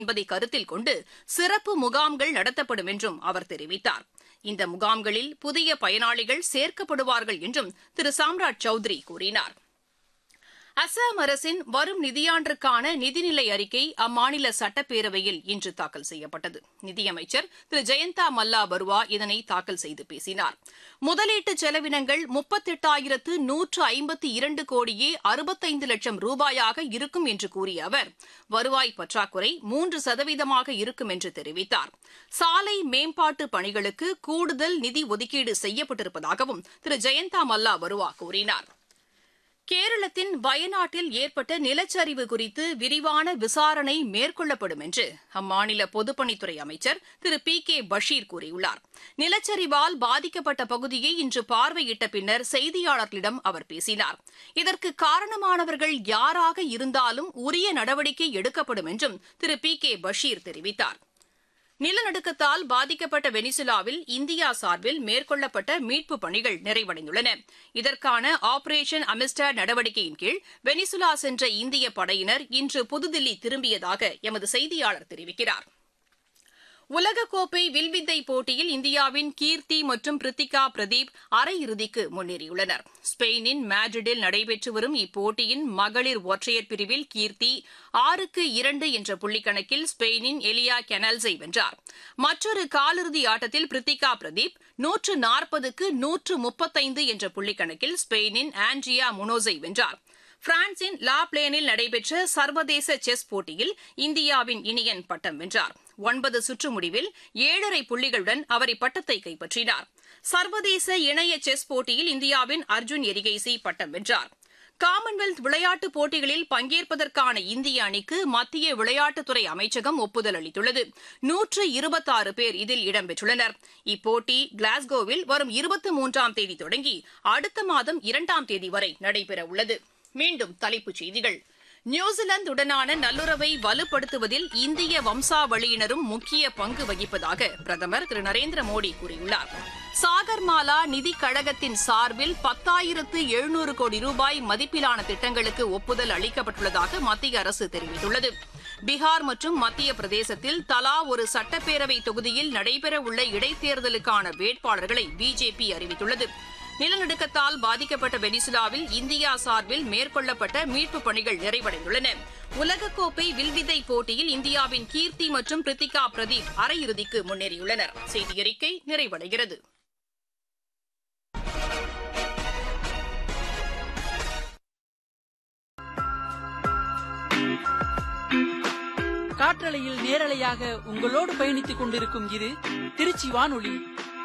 என்பதை கருத்தில் கொண்டு சிறப்பு முகாம்கள் நடத்தப்படும் என்றும் அவர் தெரிவித்தார் இந்த முகாம்களில் புதிய பயனாளிகள் சேர்க்கப்படுவார்கள் என்றும் திரு சாம்ராஜ் சௌத்ரி கூறினார் அசாம் அரசின் வரும் நிதியாண்டிற்கான நிதிநிலை அறிக்கை அம்மாநில சட்டப்பேரவையில் இன்று தாக்கல் செய்யப்பட்டது நிதியமைச்சர் திரு ஜெயந்தா மல்லா பருவா இதனை தாக்கல் செய்து பேசினார் முதலீட்டு செலவினங்கள் முப்பத்தெட்டாயிரத்து நூற்று ஐம்பத்தி இரண்டு கோடியே அறுபத்தைந்து லட்சம் ரூபாயாக இருக்கும் என்று கூறிய அவர் வருவாய் பற்றாக்குறை மூன்று சதவீதமாக இருக்கும் என்று தெரிவித்தார் சாலை மேம்பாட்டு பணிகளுக்கு கூடுதல் நிதி ஒதுக்கீடு செய்யப்பட்டிருப்பதாகவும் திரு ஜெயந்தா மல்லா பருவா கூறினார் கேரளத்தின் வயநாட்டில் ஏற்பட்ட நிலச்சரிவு குறித்து விரிவான விசாரணை மேற்கொள்ளப்படும் என்று அம்மாநில பொதுப்பணித்துறை அமைச்சர் திரு பி கே பஷீர் கூறியுள்ளார் நிலச்சரிவால் பாதிக்கப்பட்ட பகுதியை இன்று பார்வையிட்ட பின்னர் செய்தியாளர்களிடம் அவர் பேசினார் இதற்கு காரணமானவர்கள் யாராக இருந்தாலும் உரிய நடவடிக்கை எடுக்கப்படும் என்றும் திரு பி கே பஷீர் தெரிவித்தார் நிலநடுக்கத்தால் பாதிக்கப்பட்ட வெனிசுலாவில் இந்தியா சார்பில் மேற்கொள்ளப்பட்ட மீட்புப் பணிகள் நிறைவடைந்துள்ளன இதற்கான ஆபரேஷன் அமிஸ்டர் நடவடிக்கையின் கீழ் வெனிசுலா சென்ற இந்திய படையினர் இன்று புதுதில்லி திரும்பியதாக எமது செய்தியாளர் தெரிவிக்கிறார் உலகக்கோப்பை வில்வித்தை போட்டியில் இந்தியாவின் கீர்த்தி மற்றும் பிரித்திகா பிரதீப் அரையிறுதிக்கு முன்னேறியுள்ளனர் ஸ்பெயினின் மேட்ரிடில் நடைபெற்று வரும் இப்போட்டியின் மகளிர் ஒற்றையர் பிரிவில் கீர்த்தி ஆறுக்கு இரண்டு என்ற புள்ளிக்கணக்கில் ஸ்பெயினின் எலியா கெனல்ஸை வென்றார் மற்றொரு காலிறுதி ஆட்டத்தில் பிரித்திகா பிரதீப் நூற்று நாற்பதுக்கு நூற்று முப்பத்தைந்து என்ற புள்ளிக்கணக்கில் ஸ்பெயினின் ஆண்ட்ரியா முனோஸை வென்றார் பிரான்சின் லா பிளேனில் நடைபெற்ற சர்வதேச செஸ் போட்டியில் இந்தியாவின் இனியன் பட்டம் வென்றார் ஒன்பது சுற்று முடிவில் ஏழரை புள்ளிகளுடன் அவர் இப்பட்டத்தை கைப்பற்றினார் சர்வதேச இணைய செஸ் போட்டியில் இந்தியாவின் அர்ஜுன் எரிகைசி பட்டம் வென்றார் காமன்வெல்த் விளையாட்டுப் போட்டிகளில் பங்கேற்பதற்கான இந்திய அணிக்கு மத்திய விளையாட்டுத்துறை அமைச்சகம் ஒப்புதல் அளித்துள்ளது நூற்று இருபத்தாறு பேர் இதில் இடம்பெற்றுள்ளனர் இப்போட்டி கிளாஸ்கோவில் வரும் இருபத்தி மூன்றாம் தேதி தொடங்கி அடுத்த மாதம் இரண்டாம் தேதி வரை நடைபெறவுள்ளது மீண்டும் தலைப்புச் செய்திகள் நியூசிலாந்துடனான நல்லுறவை வலுப்படுத்துவதில் இந்திய வம்சாவளியினரும் முக்கிய பங்கு வகிப்பதாக பிரதமர் திரு நரேந்திர மோடி கூறியுள்ளார் சாகர்மாலா நிதிக் கழகத்தின் சார்பில் பத்தாயிரத்து எழுநூறு கோடி ரூபாய் மதிப்பிலான திட்டங்களுக்கு ஒப்புதல் அளிக்கப்பட்டுள்ளதாக மத்திய அரசு தெரிவித்துள்ளது பீகார் மற்றும் மத்திய பிரதேசத்தில் தலா ஒரு சட்டப்பேரவை தொகுதியில் நடைபெறவுள்ள இடைத்தேர்தலுக்கான வேட்பாளர்களை பிஜேபி அறிவித்துள்ளது நிலநடுக்கத்தால் பாதிக்கப்பட்ட வெனிசுலாவில் இந்தியா சார்பில் மேற்கொள்ளப்பட்ட மீட்புப் பணிகள் நிறைவடைந்துள்ளன உலகக்கோப்பை வில்வித்தை போட்டியில் இந்தியாவின் கீர்த்தி மற்றும் பிரித்திகா பிரதீப் அரையிறுதிக்கு முன்னேறியுள்ளனர் செய்தியறிக்கை நிறைவடைகிறது காற்றலையில் நேரலையாக உங்களோடு பயணித்துக் கொண்டிருக்கும் இது திருச்சி வானொலி